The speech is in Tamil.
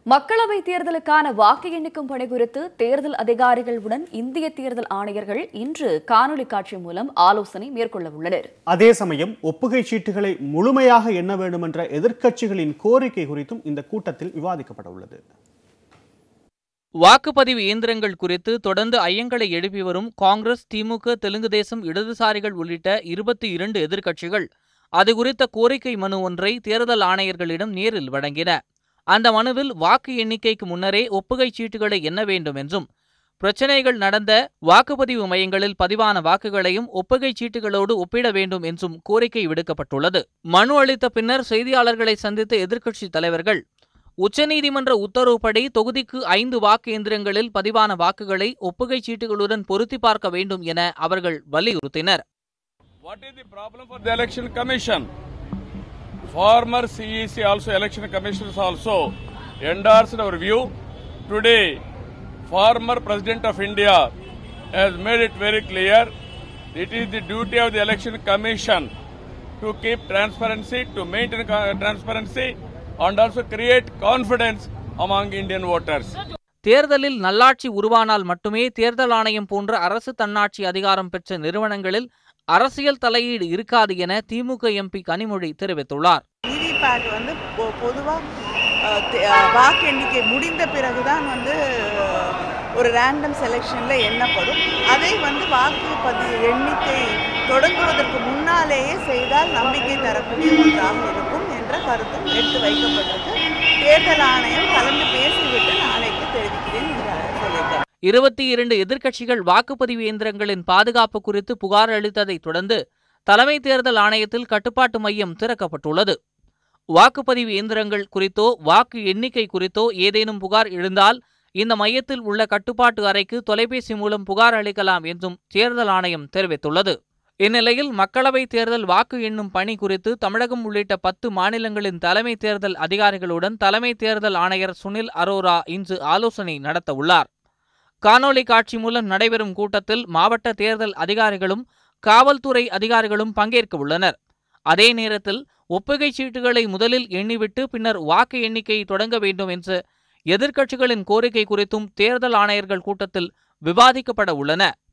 மக்களவை தேர்தலுக்கான வாக்கு எண்ணிக்கும் பணி குறித்து தேர்தல் அதிகாரிகளுடன் இந்திய தேர்தல் ஆணையர்கள் இன்று காணொலி காட்சி மூலம் ஆலோசனை மேற்கொள்ள உள்ளனர் அதே சமயம் ஒப்புகை சீட்டுகளை முழுமையாக எண்ண வேண்டும் என்ற எதிர்க்கட்சிகளின் கோரிக்கை குறித்தும் இந்த கூட்டத்தில் விவாதிக்கப்பட உள்ளது வாக்குப்பதிவு இயந்திரங்கள் குறித்து தொடர்ந்து ஐயங்களை எழுப்பி வரும் காங்கிரஸ் திமுக தெலுங்கு தேசம் இடதுசாரிகள் உள்ளிட்ட இருபத்தி இரண்டு எதிர்க்கட்சிகள் அது குறித்த கோரிக்கை மனு ஒன்றை தேர்தல் ஆணையர்களிடம் நேரில் வழங்கின அந்த மனுவில் வாக்கு எண்ணிக்கைக்கு முன்னரே ஒப்புகைச் சீட்டுகளை எண்ண வேண்டும் என்றும் பிரச்சினைகள் நடந்த வாக்குப்பதிவு மையங்களில் பதிவான வாக்குகளையும் ஒப்புகைச் சீட்டுகளோடு ஒப்பிட வேண்டும் என்றும் கோரிக்கை விடுக்கப்பட்டுள்ளது மனு அளித்த பின்னர் செய்தியாளர்களை சந்தித்த எதிர்க்கட்சித் தலைவர்கள் உச்சநீதிமன்ற உத்தரவுப்படி தொகுதிக்கு ஐந்து வாக்கு எந்திரங்களில் பதிவான வாக்குகளை ஒப்புகைச் சீட்டுகளுடன் பொருத்தி பார்க்க வேண்டும் என அவர்கள் வலியுறுத்தினர் What is the problem for the election commission? Former CEC also election commissioners also endorsed our view. Today, former president of India has made it very clear. It is the duty of the election commission to keep transparency, to maintain co- transparency, and also create confidence among Indian voters. தேர்தலில் நல்லாட்சி உருவானால் மட்டுமே தேர்தல் ஆணையம் போன்ற அரசு தன்னாட்சி அதிகாரம் பெற்ற நிறுவனங்களில் அரசியல் தலையீடு இருக்காது என திமுக எம்பி கனிமொழி தெரிவித்துள்ளார் விவிபேட் வந்து பொதுவாக வாக்கு எண்ணிக்கை முடிந்த பிறகுதான் வந்து அஹ், ஒரு ரேண்டம் செலெக்ஷனில் எண்ணப்படும் அதை வந்து வாக்குப்பதிவு எண்ணிக்கை தொடங்குவதற்கு முன்னாலேயே செய்தால் நம்பிக்கை தரக்கூடிய ஒன்றாக இருக்கும் என்ற கருத்தும் எடுத்து வைக்கப்பட்டிருக்கு தேர்தல் ஆணையம் கலந்து பேசிவிட்டு நாளைக்கு தெரிவிக்கிறேன் என்று சொல்லியிருக்காங்க இருபத்தி இரண்டு எதிர்க்கட்சிகள் வாக்குப்பதிவு இயந்திரங்களின் பாதுகாப்பு குறித்து புகார் அளித்ததைத் தொடர்ந்து தலைமை தேர்தல் ஆணையத்தில் கட்டுப்பாட்டு மையம் திறக்கப்பட்டுள்ளது வாக்குப்பதிவு இயந்திரங்கள் குறித்தோ வாக்கு எண்ணிக்கை குறித்தோ ஏதேனும் புகார் எழுந்தால் இந்த மையத்தில் உள்ள கட்டுப்பாட்டு அறைக்கு தொலைபேசி மூலம் புகார் அளிக்கலாம் என்றும் தேர்தல் ஆணையம் தெரிவித்துள்ளது இந்நிலையில் மக்களவைத் தேர்தல் வாக்கு எண்ணும் பணி குறித்து தமிழகம் உள்ளிட்ட பத்து மாநிலங்களின் தலைமை தேர்தல் அதிகாரிகளுடன் தலைமை தேர்தல் ஆணையர் சுனில் அரோரா இன்று ஆலோசனை நடத்தவுள்ளார் காணொலி காட்சி மூலம் நடைபெறும் கூட்டத்தில் மாவட்ட தேர்தல் அதிகாரிகளும் காவல்துறை அதிகாரிகளும் பங்கேற்க உள்ளனர் அதே நேரத்தில் ஒப்புகைச் சீட்டுகளை முதலில் எண்ணிவிட்டு பின்னர் வாக்கு எண்ணிக்கையை தொடங்க வேண்டும் என்று எதிர்க்கட்சிகளின் கோரிக்கை குறித்தும் தேர்தல் ஆணையர்கள் கூட்டத்தில் விவாதிக்கப்பட உள்ளன